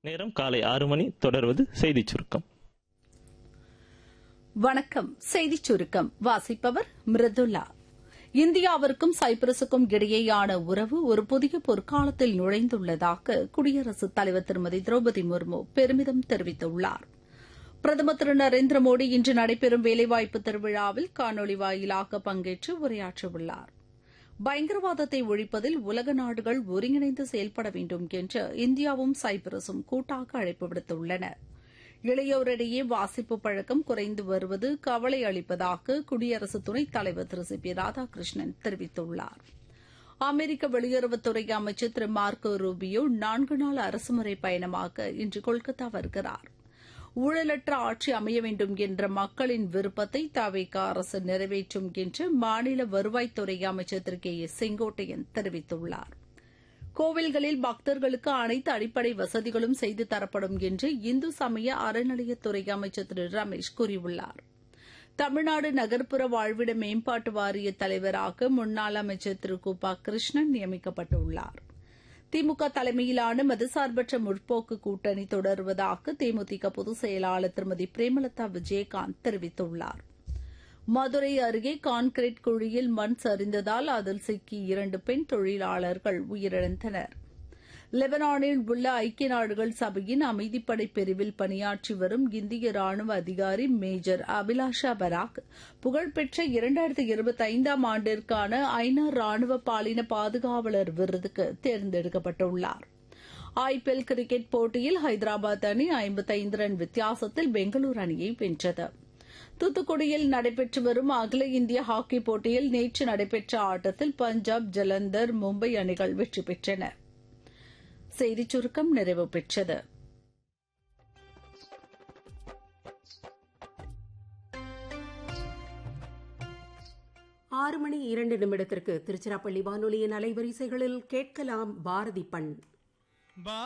நேரம் காலை ஆறு மணி தொடர்வது செய்திச் சுருக்கம் வணக்கம் செய்திச் சுருக்கம் வாசிப்பவர் மிருதுல்லா இந்தியாவிற்கும் சைப்ரஸுக்கும் இடையேயான உறவு ஒரு புதிய பொற்காலத்தில் நுழைந்துள்ளதாக குடியரசுத் தலைவர் திருமதி திரௌபதி முர்மு பெருமிதம் தெரிவித்துள்ளார் பிரதமர் திரு நரேந்திர மோடி இன்று நடைபெறும் வேலைவாய்ப்பு திருவிழாவில் காணொலி வாயிலாக பங்கேற்று உரையாற்றவுள்ளார் பயங்கரவாதத்தை ஒழிப்பதில் உலக நாடுகள் ஒருங்கிணைந்து செயல்பட வேண்டும் என்று இந்தியாவும் சைப்ரஸும் கூட்டாக அழைப்பு விடுத்துள்ளன இளையோரிடையே வாசிப்பு பழக்கம் குறைந்து வருவது கவலை அளிப்பதாக குடியரசு துணைத் தலைவர் திரு சி பி ராதாகிருஷ்ணன் தெரிவித்துள்ளார் அமெரிக்க வெளியுறவுத்துறை அமைச்சர் திரு மார்க்கோ ரூபியோ நான்கு நாள் அரசுமுறை பயணமாக இன்று கொல்கத்தா வருகிறார் ஊழலற்ற ஆட்சி அமைய வேண்டும் என்ற மக்களின் விருப்பத்தை தவிக அரசு நிறைவேற்றும் என்று மாநில வருவாய்த்துறை அமைச்சர் திரு கே எஸ் செங்கோட்டையன் தெரிவித்துள்ளார் கோவில்களில் பக்தர்களுக்கு அனைத்து அடிப்படை வசதிகளும் செய்து தரப்படும் என்று இந்து சமய அறநிலையத்துறை அமைச்சர் திரு ரமேஷ் கூறியுள்ளார் தமிழ்நாடு நகர்ப்புற வாழ்விட மேம்பாட்டு வாரிய தலைவராக முன்னாள் அமைச்சர் திரு குபா கிருஷ்ணன் நியமிக்கப்பட்டுள்ளார் திமுக தலைமையிலான மதசார்பற்ற முற்போக்கு கூட்டணி தொடருவதாக தேமுதிக பொதுச் செயலாளர் திருமதி பிரேமலதா விஜயகாந்த் தெரிவித்துள்ளார் மதுரை அருகே கான்கிரீட் குழியில் மண் சரிந்ததால் அதில் சிக்கி இரண்டு பெண் தொழிலாளர்கள் உயிரிழந்தனர் லெபனானில் உள்ள ஐக்கிய நாடுகள் சபையின் அமைதிப்படை பிரிவில் பணியாற்றி வரும் இந்திய ராணுவ அதிகாரி மேஜர் அபிலாஷா பராக் புகழ்பெற்ற இரண்டாயிரத்தி இருபத்தி ஐந்தாம் ஆண்டிற்கான ஐநா ராணுவ பாலின பாதுகாவலர் விருதுக்கு தேர்ந்தெடுக்கப்பட்டுள்ளார் ஐபிஎல் கிரிக்கெட் போட்டியில் ஹைதராபாத் அணி ஐம்பத்தைந்து ரன் வித்தியாசத்தில் பெங்களூரு அணியை வென்றது தூத்துக்குடியில் நடைபெற்று வரும் அகில இந்திய ஹாக்கி போட்டியில் நேற்று நடைபெற்ற ஆட்டத்தில் பஞ்சாப் ஜலந்தர் மும்பை அணிகள் வெற்றி பெற்றன செய்திச் சுருக்கம் நிறைவு பெற்றது ஆறு மணி இரண்டு நிமிடத்திற்கு திருச்சிராப்பள்ளி வானொலியின் அலைவரிசைகளில் கேட்கலாம் பாரதி பண்